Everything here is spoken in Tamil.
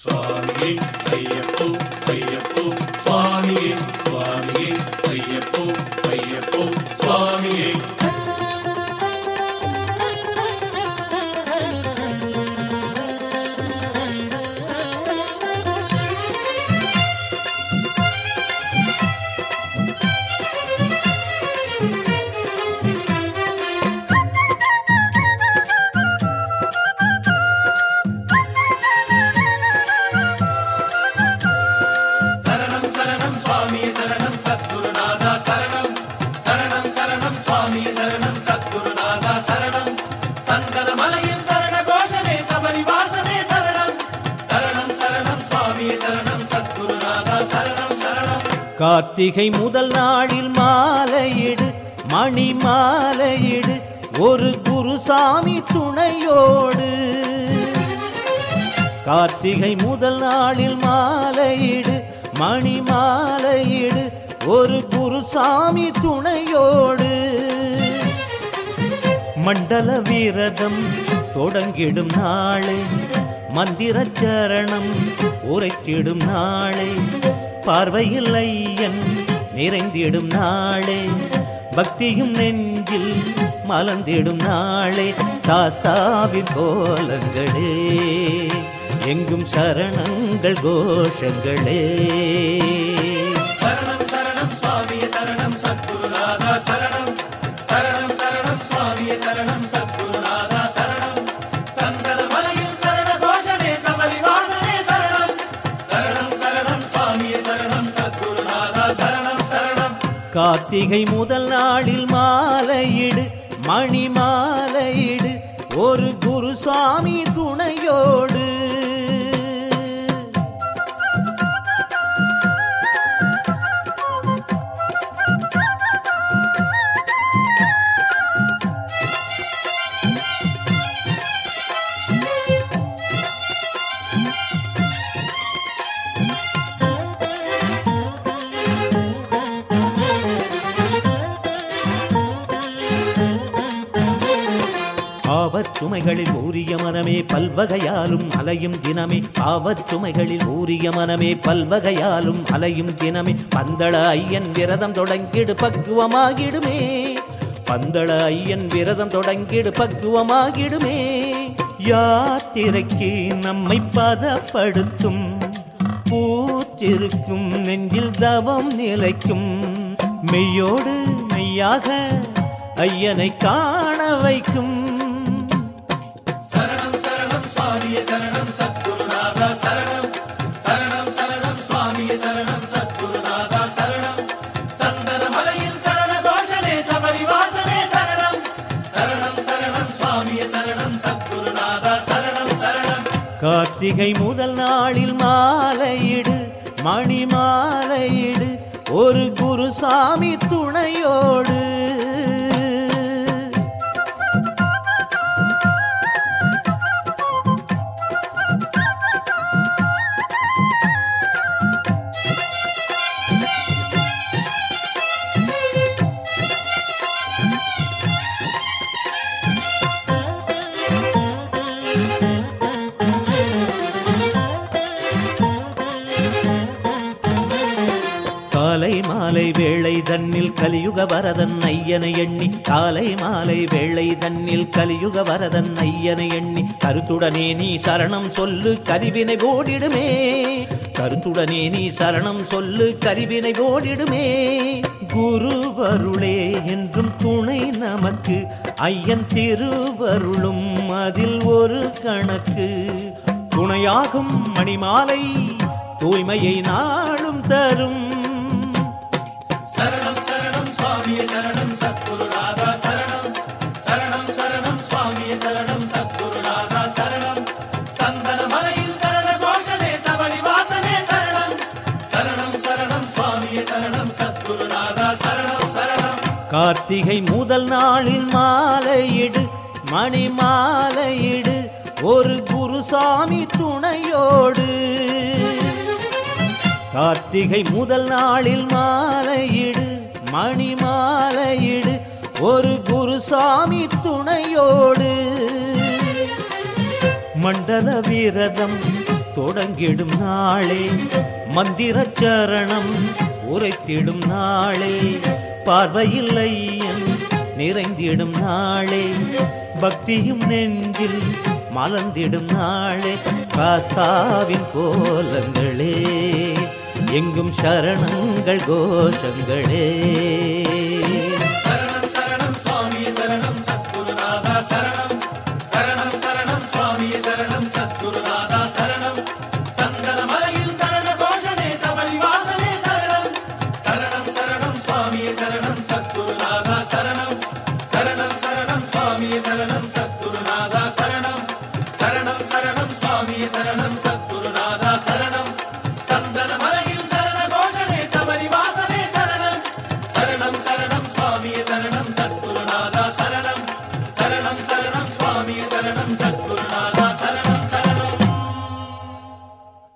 சுவாமியே ஐயப்போ ஐயப்போ சுவாமியே சுவாமியே ஐயப்போ ஐயப்போ சுவாமியே சரணம் சரணம் சுவாமியே சரணம் சத்குருநாதா சரணம் சரணம் சரணம் சுவாமியே சரணம் சத்குருநாதா சரணம் சந்தன மலையின் சரண கோஷனே சபரிவாசனே சரணம் சரணம் சரணம் சுவாமியே சரணம் சத்குருநாதா சரணம் சரணம் கார்த்திகை முதல் நாளில் மாலையிடு மணி மாலையிடு ஒரு குருசாமி துணையோடு கார்த்திகை முதல் நாளில் மாலையிடு மணி மாலையிடு ஒரு குருசாமி துணையோடு மண்டல வீரதம் தொடங்கிடும் நாளை மந்திர சரணம் உரைத்திடும் நாளை பார்வையில் ஐயன் நிறைந்திடும் நாளே பக்தியும் நெஞ்சில் மலர்ந்திடும் நாளே சாஸ்தாவின் கோலங்களே எங்கும் சரணங்கள் கோஷங்களே சரணம் சரணம் சுவாமியே சரணம் சத்குருநாதா சரணம் சரணம் சரணம் சுவாமியே சரணம் சத்குருநாதா சரணம் சந்தன மலையில் சரண கோஷனே சபரிவாசனே சரணம் சரணம் சரணம் சுவாமியே சரணம் சத்குருநாதா சரணம் சரணம் கார்த்திகை முதல் நாளில் மாலையிடு மணி மாலையிடு ஒரு குருசாமி துணையோடு ஆவச் சுமைகளில் ஊறிய மனமே பல்வகையாலும் அலையும் தினமே ஆவச் சுமைகளில் ஊறிய மனமே பல்வகையாலும் அலையும் தினமே பந்தள ஐயன் விரதம் தொடங்கிடு பக்குவமாகிடுமே பந்தள ஐயன் விரதம் தொடங்கிடு பக்குவமாகிடுமே யாத்திரைக்கு நம்மை பதப்படுத்தும் பூத்திருக்கும் நெஞ்சில் தவம் நிலைக்கும் மெய்யோடு மெய்யாக ஐயனை காண வைக்கும் சரணம் சரணம் சுவாமியே சரணம் சத்குருநாதா சரணம் சரணம் சரணம் சுவாமியே சரணம் சத்குருநாதா சரணம் சந்தன மலையின் சரண கோஷனே சபரிவாசனே சரணம் சரணம் சரணம் சுவாமியே சரணம் சத்குருநாதா சரணம் சரணம் கார்த்திகை முதல் நாளில் மாலையிடு மணி மாலையிடு ஒரு குருசாமி துணையோடு காலை மாலை வேளை தன்னில் கலியுக வரதன் ஐயனை எண்ணி காலை மாலை வேளை தன்னில் கலியுக வரதன் ஐயனை எண்ணி கருத்துடனே நீ சரணம் சொல்லு கரிவினை ஓடிடுமே கருத்துடனே நீ சரணம் சொல்லு கரிவினை ஓடிடுமே குருவருளே என்றும் துணை நமக்கு ஐயன் திருவருளும் அதில் ஒரு கணக்கு துணையாகும் மணிமாலை தூய்மையை நாளும் தரும் சரணம் சரணம் சுவாமியே சரணம் சத்குருநாதா சரணம் சரணம் சரணம் சுவாமியே சரணம் சத்குருநாதா சரணம் சந்தன மலையில் சரண கோஷனே சபரிவாசனே சரணம் சரணம் சரணம் சுவாமியே சரணம் சத்குருநாதா சரணம் சரணம் கார்த்திகை முதல் நாளில் மாலையிடு மணி மாலையிடு ஒரு குருசாமி துணையோடு கார்த்திகை முதல் நாளில் மாலையிடு மணி மாலையிடு ஒரு குருசாமி துணையோடு மண்டல விரதம் தொடங்கிடும் நாளே மந்திர சரணம் உரைத்திடும் நாளே பார்வையில் ஐயன் நிறைந்திடும் நாளே பக்தியும் நெஞ்சில் மலர்ந்திடும் நாளே காஸ்தாவின் கோலங்களே எங்கும் சரணங்கள் கோஷங்களே